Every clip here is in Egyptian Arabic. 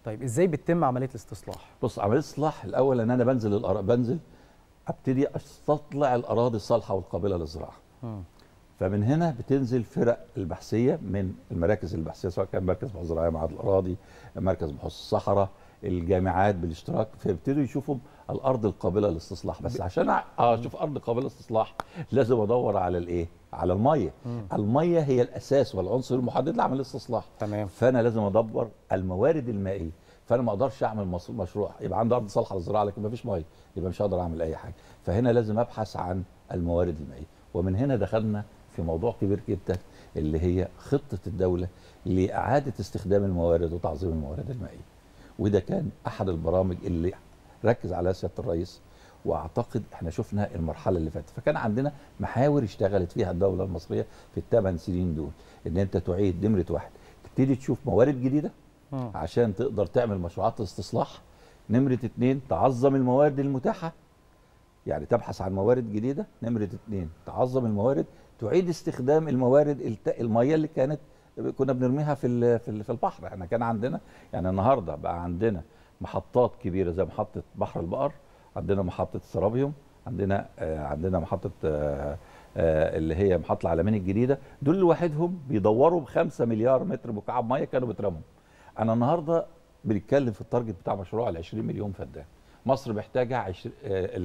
طيب ازاي بتتم عمليه الاستصلاح بص عمليه الاصلاح الاول ان انا بنزل الأرا... بنزل ابتدي استطلع الاراضي الصالحه والقابله للزراعه مم. فمن هنا بتنزل فرق البحثيه من المراكز البحثيه سواء كان مركز بحوث زراعيه معهد الاراضي مركز بحوث الصحراء الجامعات بالاشتراك فيبتدوا يشوفوا الارض القابله للاستصلاح بس عشان أع- اشوف ارض قابله للاستصلاح لازم ادور على الايه على الميه مم. الميه هي الاساس والعنصر المحدد لعمل الاستصلاح تمام فانا لازم ادبر الموارد المائيه فانا ما اقدرش اعمل مص- مشروع يبقى عندي ارض صالحه للزراعه لكن ما فيش ميه يبقى مش هقدر اعمل اي حاجه فهنا لازم ابحث عن الموارد المائيه ومن هنا دخلنا في موضوع كبير جدا اللي هي خطه الدوله لاعاده استخدام الموارد وتعظيم الموارد المائيه وده كان احد البرامج اللي ركز عليها سياده الرئيس واعتقد احنا شفنا المرحله اللي فاتت فكان عندنا محاور اشتغلت فيها الدوله المصريه في الثمان سنين دول ان انت تعيد نمره واحد تبتدي تشوف موارد جديده مم. عشان تقدر تعمل مشروعات استصلاح نمرة اتنين تعظم الموارد المتاحة يعني تبحث عن موارد جديدة نمرة اتنين تعظم الموارد تعيد استخدام الموارد الت... المية اللي كانت كنا بنرميها في ال... في, ال... في البحر احنا كان عندنا يعني النهارده بقى عندنا محطات كبيرة زي محطة بحر البقر عندنا محطة سرابيوم عندنا آه عندنا محطة آه آه اللي هي محطة العلمين الجديدة دول لوحدهم بيدوروا بخمسة مليار متر مكعب مية كانوا بيترموا انا النهارده بنتكلم في التارجت بتاع مشروع ال 20 مليون فدان مصر محتاجه 20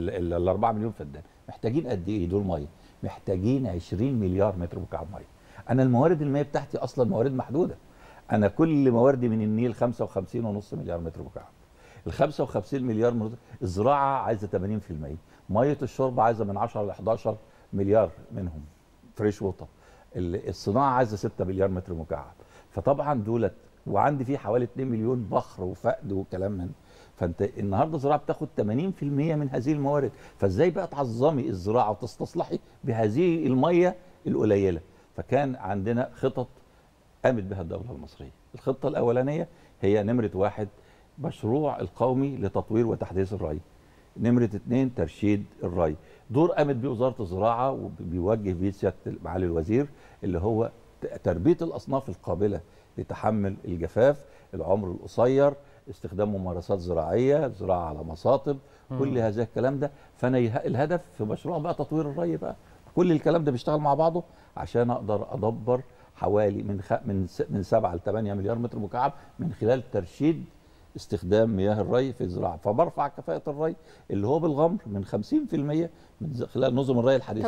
ال 4 مليون فدان محتاجين قد ايه دول ميه محتاجين 20 مليار متر مكعب ميه انا الموارد المائيه بتاعتي اصلا موارد محدوده انا كل مواردي من النيل 55 ونص مليار متر مكعب ال 55 مليار متر الزراعه عايزه 80% ميه الشرب عايزه من 10 ل 11 مليار منهم فريش ووتر ال- الصناعه عايزه 6 مليار متر مكعب فطبعا دولت وعندي فيه حوالي 2 مليون بحر وفقد وكلام من فانت النهارده الزراعه بتاخد 80% من هذه الموارد فازاي بقى تعظمي الزراعه وتستصلحي بهذه الميه القليله فكان عندنا خطط قامت بها الدوله المصريه الخطه الاولانيه هي نمره واحد مشروع القومي لتطوير وتحديث الري نمرة اتنين ترشيد الري دور قامت بيه وزارة الزراعة وبيوجه بيه سيادة معالي الوزير اللي هو ت- تربية الأصناف القابلة لتحمل الجفاف العمر القصير استخدام ممارسات زراعية زراعة على مصاطب كل هذا الكلام ده فأنا يه- الهدف في مشروع بقى تطوير الري بقى كل الكلام ده بيشتغل مع بعضه عشان أقدر أدبر حوالي من خ... من س... من 7 ل 8 مليار متر مكعب من خلال ترشيد استخدام مياه الري في الزراعه فبرفع كفاءه الري اللي هو بالغمر من 50% من ز- خلال نظم الري الحديثه